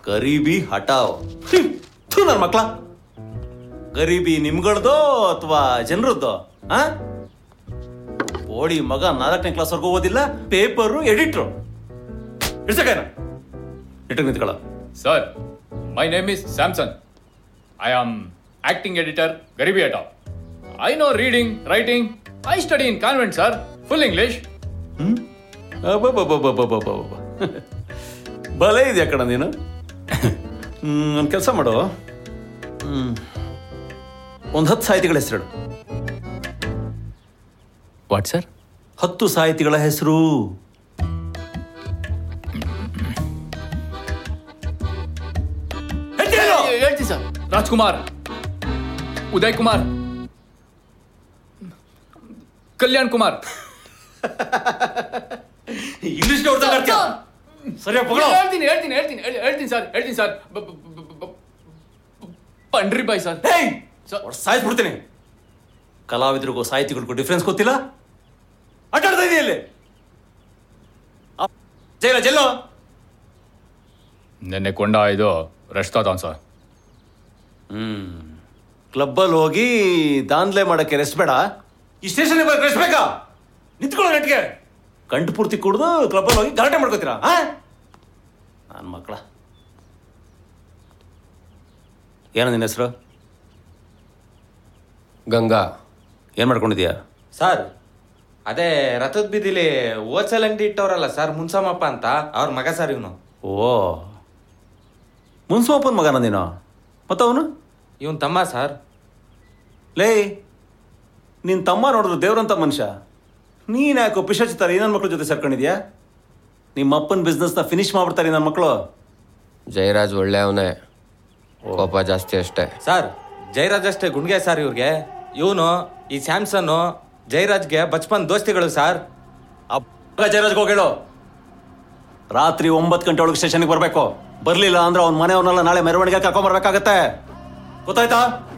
ಗರೀಬಿ ಹಟಾವ್ ಹ್ಮ್, ಥು ನನ್ನ ಮಕ್ಳ ಗರೀಬಿ ನಿಮ್ಗಳದೋ ಅಥವಾ ಜನರದ್ದೋ ಆ ಓಡಿ ಮಗ ನಾಲ್ಕನೇ ಕ್ಲಾಸ್ವರೆಗೂ ಓದಿಲ್ಲ ಪೇಪರು ಎಡಿಟ್ರು ಇಡ್ಸಕೇನ ಇಟ್ಟು ನಿಂತ್ಕೊಳ್ಳ Sir, my name is Samson. I am acting editor, Garibi Ata. I know reading, writing. I study in convent, sir. Full English. ಅಬ್ಬಬ್ಬಬ್ಬಬ್ಬಬ್ಬಬ್ಬಬ್ಬ. ಬಲೆ ಇದೆಯಾ ಕಣ ನೀನು ಒಂದು ಕೆಲಸ ಮಾಡು ಒಂದು ಹತ್ತು ಸಾಹಿತಿಗಳ ಹೆಸರು What, sir? ಹತ್ತು ಸಾಹಿತಿಗಳ ಹೆಸರು ಹೇಳ್ತೀನಿ ಸರ್ ರಾಜ್ಕುಮಾರ್ ಉದಯ್ ಕುಮಾರ್ ಕಲ್ಯಾಣ್ ಕುಮಾರ್ ಇಂಗ್ಲಿಷ್ ಸರಿಯಾ ಪಗಳ ಹೇಳ್ತೀನಿ ಹೇಳ್ತೀನಿ ಹೇಳ್ತೀನಿ ಹೇಳ್- ಹೇಳ್ತೀನಿ ಸರ್ ಹೇಳ್ತೀನಿ ಸರ್ ಬ- ಬ- ಬ- ಬ- ಬ- ಪಂಡ್ರಿ ಬಾಯ್ ಸರ್ ಸಾಯಿಸ್ಬಿಡ್ತೀನಿ ಕಲಾವಿದರಿಗೂ ಸಾಹಿತಿಗಳಿಗೂ ಡಿಫ್ರೆನ್ಸ್ ಗೊತ್ತಿಲ್ಲ ಆಟಾಡ್ತಾ ಇದೆಯಾ ಇಲ್ಲಿ ಆ, ಜೈಲ ಜೆಲ್ಲೋ ನಿನ್ನೆ ಕೊಂಡ ಇದು ರಶ್ತಾದಾನ್ ಸರ್ ಹ್ಮ್ ಕ್ಲಬ್ಬಲ್ಲಿ ಹೋಗಿ ದಾಂದ್ಲೆ ಮಾಡಕ್ಕೆ ರೆಸ್ಟ್ ಬೇಡ ಈ ಸ್ಟೇಷನ್ ರೆಸ್ಟ್ ಬೇಕಾ ನಿಂತ್ಕೊಳ್ಳೋ ನೆಟ್ಗೆ ಕಂಠ ಪೂರ್ತಿ ಕುಡ್ದು ಕ್ಲಬ್ಬಲ್ಲಿ ಹೋಗಿ ಗಲಾಟೆ ಮಾಡ್ಕೋತೀರಾ ಹಾ ನನ್ನ ಮಕ್ಕಳ ಏನೋ ನಿನ್ನ ಹೆಸರು ಗಂಗಾ ಏನು ಮಾಡ್ಕೊಂಡಿದ್ಯಾ ಸರ್ ಅದೇ ರಥದ ಬೀದಿಲಿ ಹೋಲ್ಸೇಲ್ ಅಂಗಡಿ ಇಟ್ಟವ್ರಲ್ಲ ಸರ್ ಮುನ್ಸಮಪ್ಪ ಅಂತ ಅವ್ರ ಮಗ ಸರ್ ಇವನು ಓ ಮುನ್ಸೋಪನ್ ಮಗನ ನೀನು ಮತ್ತವನು ಇವನ್ ತಮ್ಮ ಸರ್ ಲೇ ನಿನ್ನ ತಮ್ಮ ನೋಡಿದ್ರು ದೇವ್ರಂತ ಮನುಷ್ಯ ನೀನು ಯಾಕೋ ಪಿಶಾಚಿತಾರೆ ನನ್ನ ಮಕ್ಳ ಜೊತೆ ಸೇರ್ಕೊಂಡಿದ್ಯಾ ನಿಮ್ಮ ಅಪ್ಪನ ಬಿಸ್ನೆಸ್ನ ಫಿನಿಶ್ ಮಾಡ್ಬಿಡ್ತಾರೆ ನನ್ನ ಮಕ್ಕಳು ಜಯರಾಜ್ ಒಳ್ಳೆ ಅವನೇ ಕೋಪ ಜಾಸ್ತಿ ಅಷ್ಟೇ ಸರ್ ಜಯರಾಜ್ ಅಷ್ಟೇ ಗುಂಡ್ಗೆ ಸರ್ ಇವ್ರಿಗೆ ಇವನು ಈ ಸ್ಯಾಮ್ಸನ್ನು ಜಯರಾಜ್ಗೆ ಬಚ್ಪನ್ ದೋಸ್ತಿಗಳು ಸರ್ ಅಪ್ಪ ಜಯರಾಜ್ಗೆ ಹೋಗಿ ಹೇಳು ರಾತ್ರಿ ಒಂಬತ್ತು ಗಂಟೆ ಒಳಗೆ ಸ್ಟೇಷನ್ಗೆ ಬರಬೇಕು ಬರಲಿಲ್ಲ ಅಂದ್ರೆ ಅವ್ನ ಮನೆಯವ್ರನ್ನೆಲ್ಲ ನಾಳೆ ಮೆರವಣಿಗೆ ಕರ್ಕೊಂಬರ್ಬೇಕಾಗತ್ತೆ ಗೊತ್ತಾಯ್ತಾ